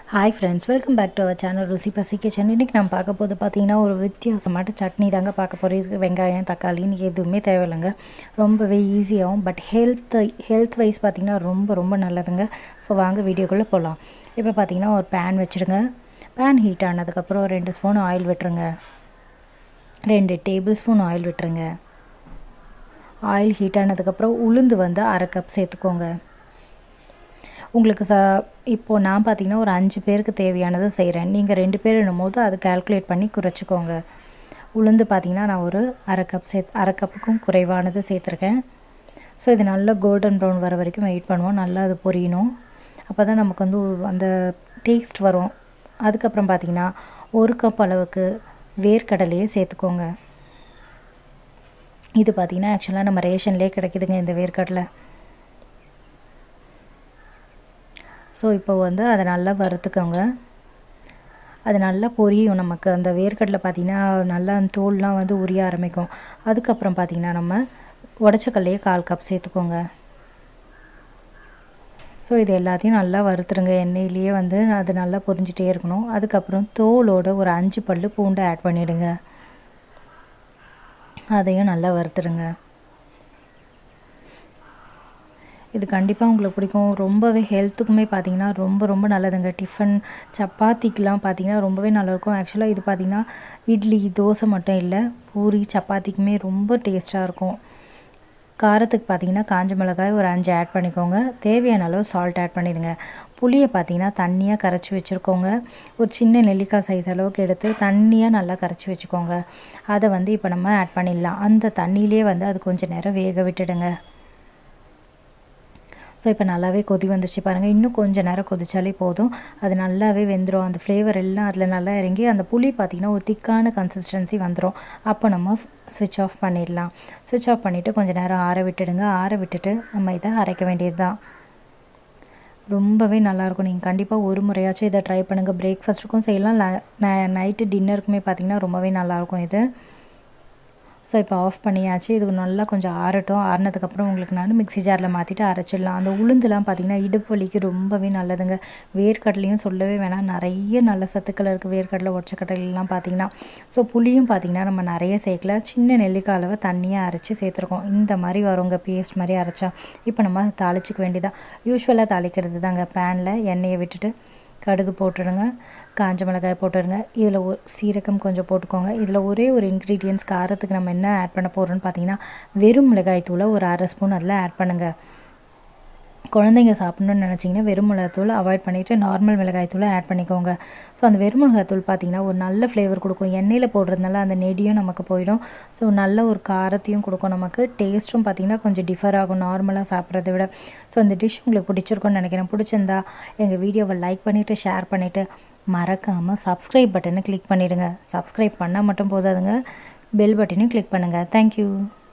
hi friends welcome back to our channel Rusi Pasi kitchen இன்றைக்கி நம்ம பார்க்க போது பார்த்தீங்கன்னா ஒரு வித்தியாசமாட்ட சட்னி தாங்க பார்க்க போகிறோம் இதுக்கு வெங்காயம் தக்காளின்னு எதுவுமே தேவையில்லைங்க ரொம்பவே ஈஸியாகவும் பட் ஹெல்த் ஹெல்த் வைஸ் பார்த்திங்கன்னா ரொம்ப ரொம்ப நல்லதுங்க ஸோ வாங்க வீடியோக்குள்ளே போகலாம் இப்போ பார்த்தீங்கன்னா ஒரு பேன் வச்சுடுங்க பேன் ஹீட் ஆனதுக்கப்புறம் ரெண்டு ஸ்பூன் ஆயில் விட்டுருங்க ரெண்டு டேபிள் ஸ்பூன் ஆயில் விட்டுருங்க ஆயில் ஹீட் ஆனதுக்கப்புறம் உளுந்து வந்து அரை கப் சேர்த்துக்கோங்க உங்களுக்கு ச இப்போது நான் பார்த்தீங்கன்னா ஒரு அஞ்சு பேருக்கு தேவையானதை செய்கிறேன் நீங்கள் ரெண்டு பேர் போது அது கால்குலேட் பண்ணி குறைச்சிக்கோங்க உளுந்து பார்த்தீங்கன்னா நான் ஒரு அரை கப் சே அரை கப்புக்கும் குறைவானது சேர்த்துருக்கேன் ஸோ இது நல்லா கோல்டன் ப்ரௌன் வர வரைக்கும் வெயிட் பண்ணுவோம் நல்லா அது பொரியணும் அப்போ தான் நமக்கு வந்து அந்த டேஸ்ட் வரும் அதுக்கப்புறம் பார்த்திங்கன்னா ஒரு கப் அளவுக்கு வேர்க்கடலையே சேர்த்துக்கோங்க இது பார்த்திங்கன்னா ஆக்சுவலாக நம்ம ரேஷன்லேயே கிடைக்குதுங்க இந்த வேர்க்கடலை ஸோ இப்போ வந்து அதை நல்லா வறுத்துக்கோங்க அது நல்லா பொரியும் நமக்கு அந்த வேர்க்கடலை பார்த்திங்கன்னா நல்லா அந்த தோல்லாம் வந்து உரிய ஆரம்பிக்கும் அதுக்கப்புறம் பார்த்திங்கன்னா நம்ம உடச்சக்கல்லையே கால் கப் சேர்த்துக்கோங்க ஸோ இது எல்லாத்தையும் நல்லா வறுத்துருங்க எண்ணெயிலேயே வந்து அது நல்லா பொரிஞ்சிட்டே இருக்கணும் அதுக்கப்புறம் தோலோட ஒரு அஞ்சு பல் பூண்டை ஆட் பண்ணிவிடுங்க அதையும் நல்லா வறுத்துருங்க இது கண்டிப்பாக உங்களுக்கு பிடிக்கும் ரொம்பவே ஹெல்த்துக்குமே பார்த்தீங்கன்னா ரொம்ப ரொம்ப நல்லதுங்க டிஃபன் சப்பாத்திக்கெலாம் பார்த்தீங்கன்னா ரொம்பவே நல்லாயிருக்கும் ஆக்சுவலாக இது பார்த்திங்கன்னா இட்லி தோசை மட்டும் இல்லை பூரி சப்பாத்திக்குமே ரொம்ப டேஸ்ட்டாக இருக்கும் காரத்துக்கு பார்த்தீங்கன்னா காஞ்ச மிளகாய் ஒரு அஞ்சு ஆட் பண்ணிக்கோங்க தேவையான அளவு சால்ட் ஆட் பண்ணிடுங்க புளியை பார்த்தீங்கன்னா தண்ணியாக கரைச்சி வச்சுருக்கோங்க ஒரு சின்ன நெல்லிக்காய் சைஸ் அளவுக்கு எடுத்து தண்ணியாக நல்லா கரைச்சி வச்சுக்கோங்க அதை வந்து இப்போ நம்ம ஆட் பண்ணிடலாம் அந்த தண்ணியிலே வந்து அது கொஞ்சம் நேரம் வேக விட்டுடுங்க ஸோ இப்போ நல்லாவே கொதி வந்துச்சு பாருங்கள் இன்னும் கொஞ்சம் நேரம் கொதிச்சாலே போதும் அது நல்லாவே வெந்துடும் அந்த ஃப்ளேவர் எல்லாம் அதில் நல்லா இறங்கி அந்த புளி பார்த்திங்கன்னா ஒரு திக்கான கன்சிஸ்டன்சி வந்துடும் அப்போ நம்ம ஸ்விட்ச் ஆஃப் பண்ணிடலாம் ஸ்விட்ச் ஆஃப் பண்ணிவிட்டு கொஞ்சம் நேரம் ஆற விட்டுடுங்க ஆற விட்டுட்டு நம்ம இதை அரைக்க வேண்டியது தான் ரொம்பவே நல்லாயிருக்கும் நீங்கள் கண்டிப்பாக ஒரு முறையாச்சும் இதை ட்ரை பண்ணுங்கள் பிரேக்ஃபாஸ்ட்டுக்கும் செய்யலாம் நைட்டு டின்னருக்குமே பார்த்திங்கன்னா ரொம்பவே நல்லாயிருக்கும் இது ஸோ இப்போ ஆஃப் பண்ணியாச்சு இது நல்லா கொஞ்சம் ஆறட்டும் ஆறினதுக்கப்புறம் உங்களுக்கு நான் மிக்ஸி ஜாரில் மாற்றிட்டு அரைச்சிடலாம் அந்த உளுந்துலாம் பார்த்திங்கன்னா இடுப்பு வலிக்கு ரொம்பவே நல்லதுங்க வேர்க்கடலையும் சொல்லவே வேணாம் நிறைய நல்ல சத்துக்கள் இருக்குது வேர்க்கடலை ஒற்றைக்கடலாம் பார்த்திங்கன்னா ஸோ புளியும் பார்த்திங்கன்னா நம்ம நிறைய சேர்க்கல சின்ன நெல்லிக்காய் அளவு தண்ணியாக அரைச்சி சேர்த்துருக்கோம் இந்த மாதிரி வருங்க பேஸ்ட் மாதிரி அரைச்சா இப்போ நம்ம தாளிச்சிக்க வேண்டியதான் யூஸ்வலாக தாளிக்கிறது தாங்க பேனில் எண்ணெயை விட்டுட்டு கடுகு போட்டுடுங்க காஞ்ச மிளகாய் போட்டுடுங்க இதில் ஒரு சீரகம் கொஞ்சம் போட்டுக்கோங்க இதில் ஒரே ஒரு இன்க்ரீடியன்ஸ் காரத்துக்கு நம்ம என்ன ஆட் பண்ண போகிறோம்னு பார்த்தீங்கன்னா வெறும் மிளகாய் தூளை ஒரு அரை ஸ்பூன் அதில் ஆட் பண்ணுங்கள் குழந்தைங்க சாப்பிட்ணுன்னு நினச்சிங்கன்னா வெறும் மிளகாத்தூள் அவாய்ட் பண்ணிவிட்டு நார்மல் மிளகாய்த்தூளை ஆட் பண்ணிக்கோங்க ஸோ அந்த வெறும் மிளகாய்த்தூள் பார்த்திங்கன்னா ஒரு நல்ல ஃப்ளேவர் கொடுக்கும் எண்ணெயில் போடுறதுனால அந்த நெடியும் நமக்கு போயிடும் ஸோ நல்ல ஒரு காரத்தையும் கொடுக்கும் நமக்கு டேஸ்ட்டும் பார்த்திங்கன்னா கொஞ்சம் டிஃபர் ஆகும் நார்மலாக சாப்பிட்றத விட ஸோ அந்த டிஷ் உங்களுக்கு பிடிச்சிருக்கும்னு நினைக்கிறேன் பிடிச்சிருந்தா எங்கள் வீடியோவை லைக் பண்ணிவிட்டு ஷேர் பண்ணிவிட்டு மறக்காமல் சப்ஸ்கிரைப் பட்டனை கிளிக் பண்ணிவிடுங்க சப்ஸ்கிரைப் பண்ணால் மட்டும் போதாதுங்க பெல் பட்டனையும் கிளிக் பண்ணுங்கள் தேங்க்யூ